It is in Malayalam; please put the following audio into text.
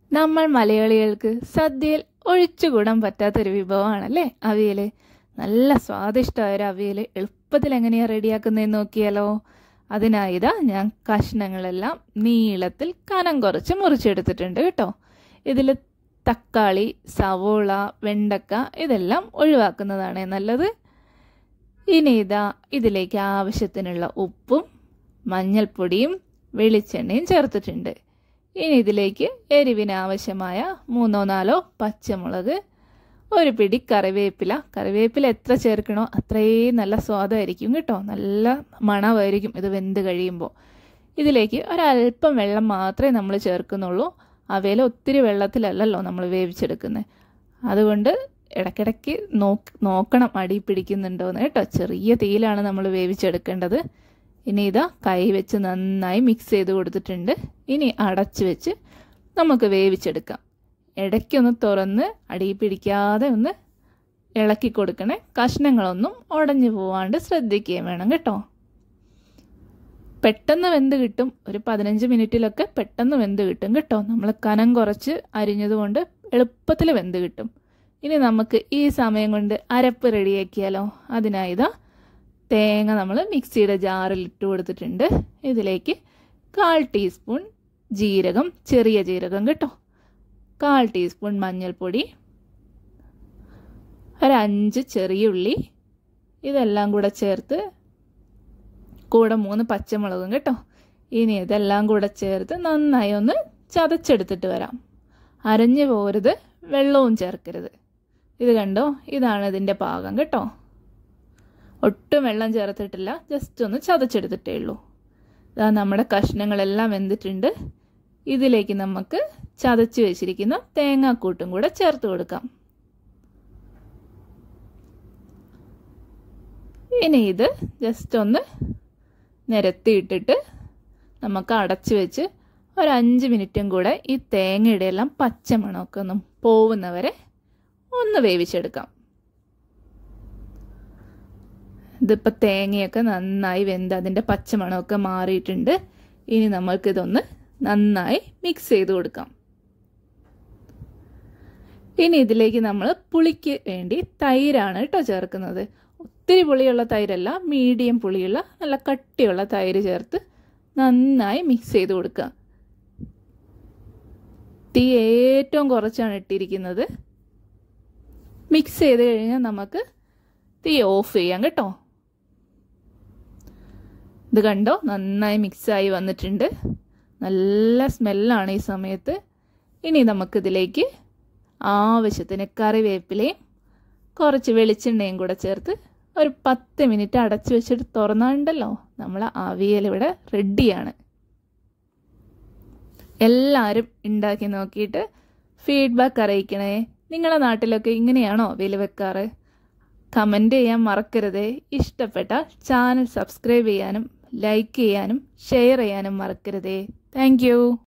നമ്മൾ മലയാളികൾക്ക് സദ്യയിൽ ഒഴിച്ചുകൂടാൻ പറ്റാത്തൊരു വിഭവമാണല്ലേ അവിയൽ നല്ല സ്വാദിഷ്ടമായ ഒരു അവിയൽ എളുപ്പത്തിൽ എങ്ങനെയാണ് റെഡിയാക്കുന്നതെന്ന് നോക്കിയാലോ അതിനായി ഇതാ ഞാൻ കഷ്ണങ്ങളെല്ലാം നീളത്തിൽ കനം കുറച്ച് മുറിച്ചെടുത്തിട്ടുണ്ട് കേട്ടോ ഇതിൽ തക്കാളി സവോള വെണ്ടക്ക ഇതെല്ലാം ഒഴിവാക്കുന്നതാണ് നല്ലത് ഇനി ഇതാ ഇതിലേക്ക് ആവശ്യത്തിനുള്ള ഉപ്പും മഞ്ഞൾപ്പൊടിയും വെളിച്ചെണ്ണയും ചേർത്തിട്ടുണ്ട് ഇനി ഇതിലേക്ക് എരിവിന് ആവശ്യമായ മൂന്നോ നാലോ പച്ചമുളക് ഒരു പിടി കറിവേപ്പില കറിവേപ്പില എത്ര ചേർക്കണോ അത്രയും നല്ല സ്വാദായിരിക്കും കേട്ടോ നല്ല മണമായിരിക്കും ഇത് വെന്ത് കഴിയുമ്പോൾ ഇതിലേക്ക് ഒരല്പം വെള്ളം മാത്രമേ നമ്മൾ ചേർക്കുന്നുള്ളൂ അവയിൽ ഒത്തിരി വെള്ളത്തിലല്ലല്ലോ നമ്മൾ വേവിച്ചെടുക്കുന്നത് അതുകൊണ്ട് ഇടയ്ക്കിടയ്ക്ക് നോക്ക് നോക്കണം അടി പിടിക്കുന്നുണ്ടോയെന്ന് കേട്ടോ ചെറിയ തീയിലാണ് നമ്മൾ വേവിച്ചെടുക്കേണ്ടത് ഇനി ഇതാ കൈ വെച്ച് നന്നായി മിക്സ് ചെയ്ത് കൊടുത്തിട്ടുണ്ട് ഇനി അടച്ചു വെച്ച് നമുക്ക് വേവിച്ചെടുക്കാം ഇടയ്ക്കൊന്ന് തുറന്ന് അടി പിടിക്കാതെ ഒന്ന് ഇളക്കി കൊടുക്കണേ കഷ്ണങ്ങളൊന്നും ഉടഞ്ഞു പോവാണ്ട് ശ്രദ്ധിക്കുകയും വേണം കേട്ടോ പെട്ടെന്ന് വെന്ത് കിട്ടും ഒരു പതിനഞ്ച് മിനിറ്റിലൊക്കെ പെട്ടെന്ന് വെന്ത് കിട്ടും കേട്ടോ നമ്മൾ കനം കുറച്ച് അരിഞ്ഞതുകൊണ്ട് എളുപ്പത്തിൽ വെന്ത് കിട്ടും ഇനി നമുക്ക് ഈ സമയം കൊണ്ട് അരപ്പ് റെഡിയാക്കിയാലോ അതിനായി ഇതാ തേങ്ങ നമ്മൾ മിക്സിയുടെ ജാറിൽ ഇട്ട് കൊടുത്തിട്ടുണ്ട് ഇതിലേക്ക് കാൽ ടീസ്പൂൺ ജീരകം ചെറിയ ജീരകം കേട്ടോ കാൽ ടീസ്പൂൺ മഞ്ഞൾപ്പൊടി ഒരു അഞ്ച് ചെറിയ ഉള്ളി ഇതെല്ലാം കൂടെ ചേർത്ത് കൂടെ മൂന്ന് പച്ചമുളകും കേട്ടോ ഇനി ഇതെല്ലാം കൂടെ ചേർത്ത് നന്നായി ഒന്ന് ചതച്ചെടുത്തിട്ട് വരാം അരഞ്ഞു പോരുത് വെള്ളവും ചേർക്കരുത് ഇത് കണ്ടോ ഇതാണ് ഇതിൻ്റെ പാകം കേട്ടോ ഒട്ടും വെള്ളം ചേർത്തിട്ടില്ല ജസ്റ്റ് ഒന്ന് ചതച്ചെടുത്തിട്ടേ ഉള്ളൂ ഇതാ നമ്മുടെ കഷ്ണങ്ങളെല്ലാം വെന്തിട്ടുണ്ട് ഇതിലേക്ക് നമുക്ക് ചതച്ച് വെച്ചിരിക്കുന്ന തേങ്ങാക്കൂട്ടും കൂടെ ചേർത്ത് കൊടുക്കാം ഇനി ഇത് ജസ്റ്റ് ഒന്ന് നിരത്തിയിട്ടിട്ട് നമുക്ക് അടച്ചു വെച്ച് ഒരു അഞ്ച് മിനിറ്റും കൂടെ ഈ തേങ്ങയുടെ എല്ലാം പച്ചമണമൊക്കെ ഒന്ന് പോവുന്നവരെ ഒന്ന് വേവിച്ചെടുക്കാം ഇതിപ്പോൾ തേങ്ങയൊക്കെ നന്നായി വെന്ത് അതിൻ്റെ പച്ചമണമൊക്കെ മാറിയിട്ടുണ്ട് ഇനി നമ്മൾക്കിതൊന്ന് നന്നായി മിക്സ് ചെയ്ത് കൊടുക്കാം ഇനി ഇതിലേക്ക് നമ്മൾ പുളിക്ക് വേണ്ടി തൈരാണ് കേട്ടോ ചേർക്കുന്നത് ഒത്തിരി പുളിയുള്ള തൈരല്ല മീഡിയം പുളിയുള്ള നല്ല കട്ടിയുള്ള തൈര് ചേർത്ത് നന്നായി മിക്സ് ചെയ്ത് കൊടുക്കുക തീ ഏറ്റവും കുറച്ചാണ് ഇട്ടിരിക്കുന്നത് മിക്സ് ചെയ്ത് കഴിഞ്ഞാൽ നമുക്ക് തീ ഓഫ് ചെയ്യാം കേട്ടോ ഇത് കണ്ടോ നന്നായി മിക്സായി വന്നിട്ടുണ്ട് നല്ല സ്മെല്ലാണ് ഈ സമയത്ത് ഇനി നമുക്കിതിലേക്ക് ആവശ്യത്തിന് കറിവേപ്പിലയും കുറച്ച് വെളിച്ചെണ്ണയും കൂടെ ചേർത്ത് ഒരു പത്ത് മിനിറ്റ് അടച്ചു വെച്ചിട്ട് തുറന്നാണ്ടല്ലോ നമ്മൾ അവിയൽ ഇവിടെ റെഡിയാണ് എല്ലാവരും ഉണ്ടാക്കി നോക്കിയിട്ട് ഫീഡ്ബാക്ക് അറിയിക്കണേ നിങ്ങളുടെ നാട്ടിലൊക്കെ ഇങ്ങനെയാണോ വില വെക്കാറ് കമൻറ്റ് ചെയ്യാൻ മറക്കരുതേ ഇഷ്ടപ്പെട്ട ചാനൽ സബ്സ്ക്രൈബ് ചെയ്യാനും ലൈക്ക് ചെയ്യാനും ഷെയർ ചെയ്യാനും മറക്കരുതേ താങ്ക്